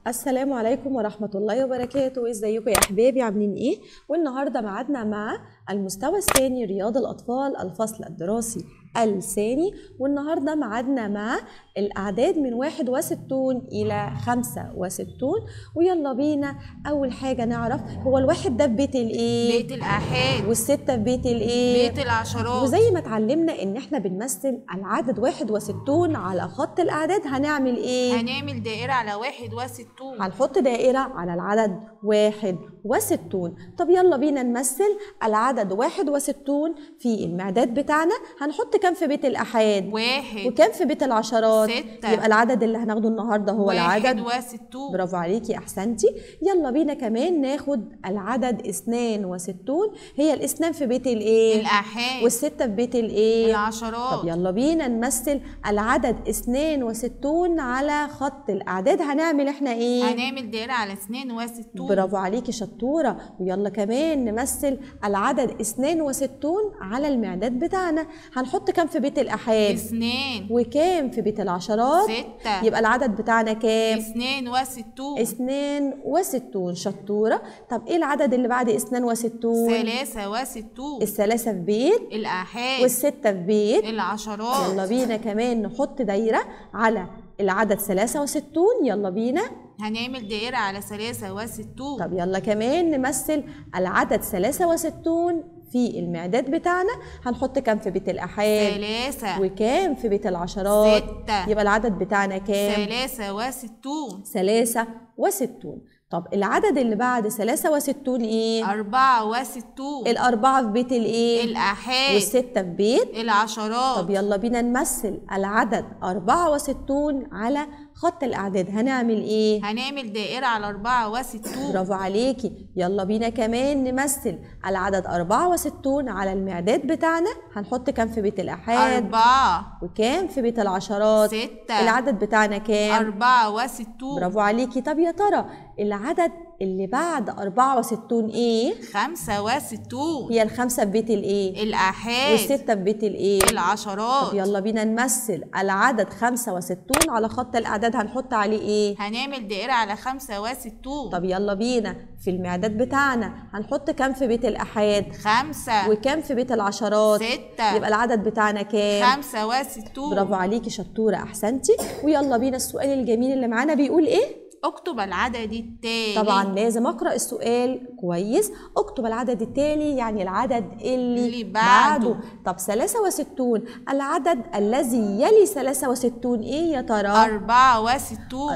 السلام عليكم ورحمة الله وبركاته ازيكم يا احبابي عاملين ايه والنهاردة معادنا مع المستوى الثاني رياض الاطفال الفصل الدراسي الثاني والنهاردة معادنا مع الأعداد من واحد وستون إلى خمسة وستون ويلا بينا أول حاجة نعرف هو الواحد ده في بيت الإيه؟ بيت الآحاد والستة في بيت الإيه؟ بيت العشرات وزي ما اتعلمنا إن إحنا بنمثل العدد واحد وستون على خط الأعداد هنعمل إيه؟ هنعمل دائرة على واحد وستون هنحط دائرة على العدد واحد وستون طب يلا بينا نمثل العدد واحد وستون في المعداد بتاعنا هنحط كام في بيت الأحاد واحد وكام في بيت العشرات ستة. يبقى العدد اللي هناخده النهاردة هو واحد العدد وستون برافو عليكي أحسنتي يلا بينا كمان ناخد العدد اثنان وستون هي الإثنان في بيت الإيه الآحاد والستة في بيت الإيه العشرات طب يلا بينا نمثل العدد اثنان وستون على خط الأعداد هنعمل احنا إيه هنعمل دائرة على اثنين وستون برافو عليكي شطورة ويلا كمان نمثل العدد اثنان وستون على المعداد بتاعنا هنحط كام في بيت الأحاد اثنين وكام في بيت العشرات ستة يبقى العدد بتاعنا كام اثنين وستون اثنين وستون شطورة طب ايه العدد اللي بعد اثنان وستون ثلاثة وستون الثلاثة في بيت الآحاد والستة في بيت العشرات يلا بينا كمان نحط دايرة على العدد ثلاثة وستون يلا بينا هنعمل دائرة على ثلاثة وستون طب يلا كمان نمثل العدد ثلاثة وستون في المعداد بتاعنا هنحط كام في بيت الأحاد ثلاثة وكام في بيت العشرات ستة. يبقى العدد بتاعنا كام ثلاثة وستون ثلاثة وستون طب العدد اللي بعد ثلاثة وستون ايه أربعة وستون الأربعة في بيت الايه الآحاد والستة في بيت العشرات طب يلا بينا نمثل العدد أربعة وستون على خط الأعداد هنعمل إيه؟ هنعمل دائرة على أربعة وستون برافو عليكي يلا بينا كمان نمثل العدد أربعة وستون على المعداد بتاعنا هنحط كام في بيت الأحاد أربعة وكام في بيت العشرات ستة العدد بتاعنا كام؟ أربعة وستون برافو عليكي طب يا ترى العدد اللي بعد أربعة وستون إيه؟ خمسة وستون هي الخمسة في بيت الإيه؟ الآحاد والستة في بيت الإيه؟ طب العشرات يلا بينا نمثل العدد خمسة وستون على خط الأعداد هنحط عليه إيه؟ هنعمل دائرة على خمسة وستون طب يلا بينا في المعداد بتاعنا هنحط كام في بيت الأحاد؟ خمسة وكام في بيت العشرات؟ ستة يبقى العدد بتاعنا كام؟ خمسة وستون برافو عليكي شطورة أحسنتي ويلا بينا السؤال الجميل اللي معانا بيقول إيه؟ اكتب العدد التالي طبعا لازم اقرا السؤال كويس اكتب العدد التالي يعني العدد اللي, اللي بعده. طب 63 العدد الذي يلي 63 ايه يا ترى أربعة وستون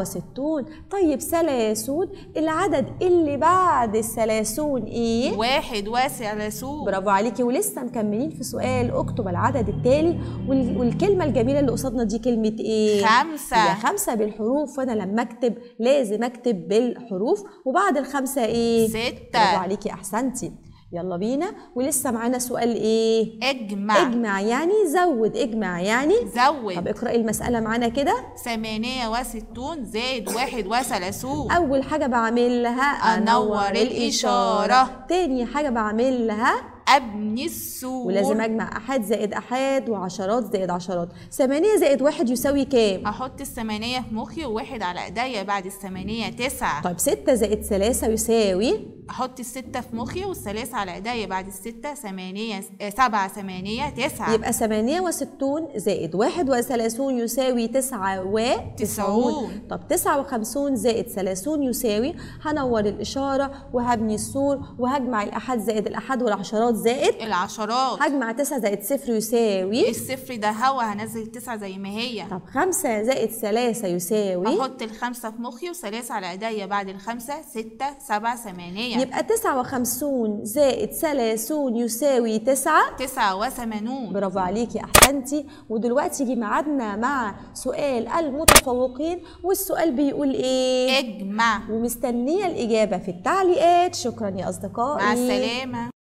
64 طيب 30 العدد اللي بعد الثلاثون ايه واحد وثلاثون برافو عليكي ولسه مكملين في سؤال اكتب العدد التالي وال- والكلمه الجميله اللي قصادنا دي كلمه ايه خمسة هي خمسة بالحروف وانا لما اكتب لازم اكتب بالحروف وبعد الخمسة ايه برافو ستة عليكي احسنتي يلا بينا ولسه معانا سؤال ايه اجمع اجمع يعني زود اجمع يعني طب زود اقرأي المسألة معانا كده ثمانية وستون زائد واحد وثلاثون أول حاجة بعملها أنور الإشارة. تاني حاجة بعملها أبني السور ولازم أجمع أحاد زائد أحاد وعشرات زائد عشرات ثمانية زائد واحد يساوي كام؟ أحط الثمانية في مخي وواحد على إيديا بعد الثمانية تسعة طيب ستة زائد ثلاثة يساوي أحط الستة في مخي والثلاثة على إيديا بعد الستة ثمانية آه، سبعة ثمانية تسعة يبقى ثمانية وستون زائد واحد وثلاثون يساوي تسعة وتسعون تسعون. طب تسعة وخمسون زائد ثلاثون يساوي هنور الإشارة وهبني السور وهجمع الأحد زائد الأحد والعشرات زائد العشرات هجمع تسعة زائد صفر يساوي الصفر ده هوا هنزل التسعة زي ما هي طب خمسة زائد ثلاثة يساوي أحط الخمسة في مخي والثلاثة على إيديا بعد الخمسة ستة سبعة ثمانية يبقى تسعة وخمسون زائد ثلاثون يساوي تسعة تسعة وثمانون برافو عليكي احسنتي ودلوقتي يجي ميعادنا مع سؤال المتفوقين والسؤال بيقول ايه اجمع ومستنيه الاجابه في التعليقات شكرا يا اصدقائي مع السلامة